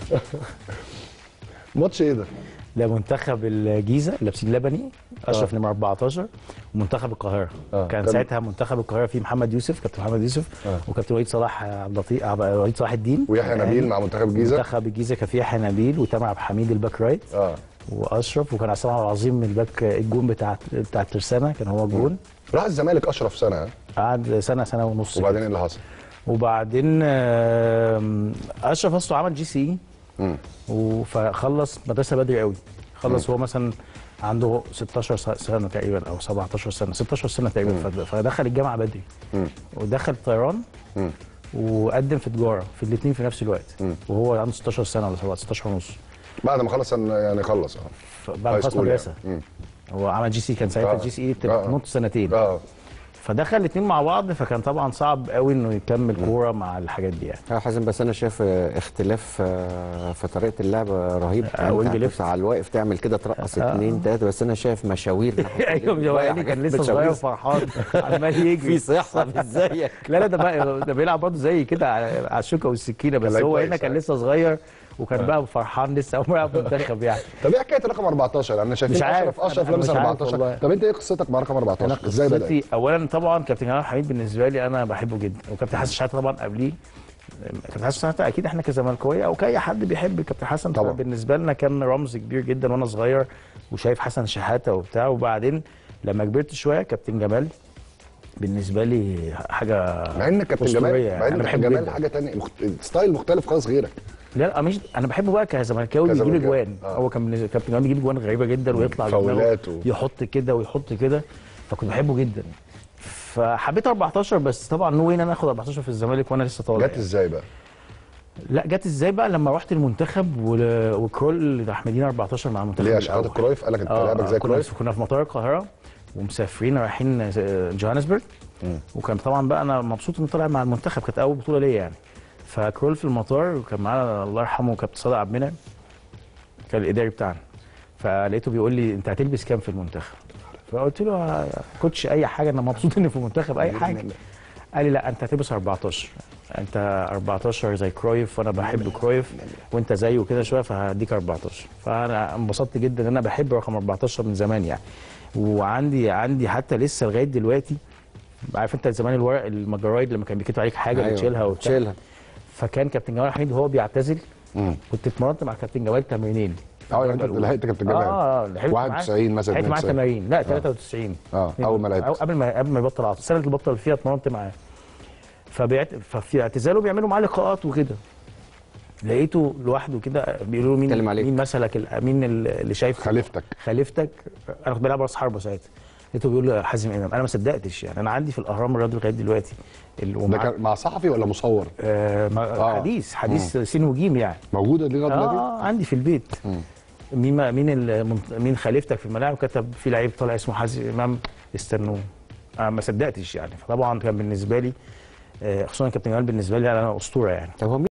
ماتش ايه ده؟ لمنتخب الجيزه لابسين لبني اشرف نمره 14 ومنتخب القاهره آه. كان كان- ساعتها منتخب القاهره فيه محمد يوسف كابتن محمد يوسف آه. وكابتن وليد صلاح عبد اللطيف عب- وليد صلاح الدين ويحيى نبيل مع منتخب الجيزه منتخب الجيزه كان فيه يحيى نبيل وتامر عبد الحميد الباك رايت اه واشرف وكان عصام عبد العظيم الباك الجون بتاع بتاع الترسانه كان هو الجون راح الزمالك اشرف سنه ها؟ قعد سنه سنه ونص وبعدين ايه اللي حصل؟ وبعدين آم، اشرف اصله عمل جي سي مم. اي فخلص مدرسه بدري قوي خلص هو مثلا عنده 16 س- سنه تقريبا او 17 سنه 16 سنه تقريبا فد- فدخل الجامعه بدري مم. ودخل طيران مم. وقدم في تجاره في الاثنين في نفس الوقت مم. وهو عنده 16 سنه ولا 17 16 ونص بعد ما خلص يعني خلص اه بعد هاي ما خلص سكول مدرسه يعني. مم. هو عمل جي سي كان ساعتها آه. الجي سي اي آه. بتبقى تنط سنتين اه فدخل الاثنين مع بعض فكان طبعا صعب قوي انه يكمل كوره مع الحاجات دي يعني يا حازم بس انا شايف آه، اختلاف آه، في طريقه اللعب رهيب آه، وينج أنت ليفت. على الواقف تعمل كده ترقص آه. اثنين ثلاثه بس انا شايف مشاوير ناحية ايوه الجول. هو ضيع يعني كان حاجات لسه مشاوير. صغير وفرحان عمال يجري في صحه مش زيك لا لا ده بقى ده بيلعب برضه زي كده على على الشوكه والسكينه بس لعيب هو كويس هنا كان يعني. لسه صغير وكان بقى فرحان لسه اول مره يلعب منتخب يعني طب ايه حكايه رقم 14 انا شايفين مش عارف. اشرف اشرف أنا لابس مش عارف 14 والله. طب انت ايه قصتك مع رقم انا 14 ازاي بدات قصتي اولا طبعا كابتن جمال حميد بالنسبه لي انا بحبه جدا وكابتن حسن شحاته طبعا قبليه كابتن حسن شحاته اكيد احنا كزملكاويه او كاي حد بيحب كابتن حسن طبعاً. بالنسبه لنا كان رمز كبير جدا وانا صغير وشايف حسن شحاته وبتاع وبعدين لما كبرت شويه كابتن جمال بالنسبه لي حاجه مع ان كابتن أسطورية جمال يعني. مع ان أنا كابتن بحبه جمال جداً. حاجه ثانيه مخت... ستايل مختلف خالص غيرك لا لا مش انا بحبه بقى كزملكاوي بيجيب كزملكاوي. اجوان آه. هو كان بالنسبة- كابتن جمال بيجيب اجوان غريبه جدا ويطلع بدماغه، فاولات و- يحط كده ويحط كده فكنت بحبه جدا فحبيت 14 بس طبعا نو وين انا اخد 14 في الزمالك وانا لسه طالع جت يعني. ازاي بقى؟ لا جت ازاي بقى لما رحت المنتخب و- وكرول راح مدينه 14 مع المنتخب ليه عشان الأول. خاطر كرويف قال لك انت آه، لعبك زي كنا كرويف كنا في مطار القاهره ومسافرين رايحين جوهانسبرج وكان طبعا بقى انا مبسوط اني طالع مع المنتخب كانت اول بطوله ليا يعني فكرول في المطار وكان معانا الله يرحمه كابتن صادق عبد المنعم كان الاداري بتاعنا فلقيته بيقول لي انت هتلبس كام في المنتخب فقلت له يا كوتش اي حاجه انا مبسوط اني في المنتخب اي حاجه قال لي لا انت هتلبس 14 انت 14 زي كرويف وانا بحب كرويف وانت زيه كده شويه فهديك 14 فانا انبسطت جدا ان انا بحب رقم 14 من زمان يعني وعندي عندي حتى لسه لغايه دلوقتي عارف انت زمان الورق المجرايد لما كان بيكتب عليك حاجه أيوة، بتشيلها وبتاع تشيلها فكان كابتن جمال حميد وهو بيعتزل كنت اتمرنت مع كابتن جمال تمرينين اه يعني انت لحقت كابتن جمال اه لعبت معاه 91 مثلا لعبت معاه 92. تمارين لا 93 اه اول ما لعبت أو قبل ما قبل ما يبطل عطل السنه اللي بطل فيها اتمرنت معاه فبيعت... ففي اعتزاله بيعملوا معاه لقاءات وكده لقيته لوحده كده بيقولوا له مين اتكلم عليك. مين مثلك ال- مين اللي شايف خليفتك خليفتك انا كنت بلعب راس حربه ساعتها لقيته بيقول له حازم امام انا ما صدقتش يعني انا عندي في الاهرام الرياضي لغايه دلوقتي ال- ده ومع- كان مع صحفي ولا مصور؟ آه ما- آه. حديث حديث سين وجيم يعني موجوده دي لغايه دلوقتي؟ اه عندي في البيت مين ما مين المنت- مين خليفتك في الملاعب كتب في لعيب طالع اسمه حازم امام استنوه انا ما صدقتش يعني فطبعا كان بالنسبه لي آه، خصوصا كابتن جمال بالنسبه لي انا اسطوره يعني طب هو مين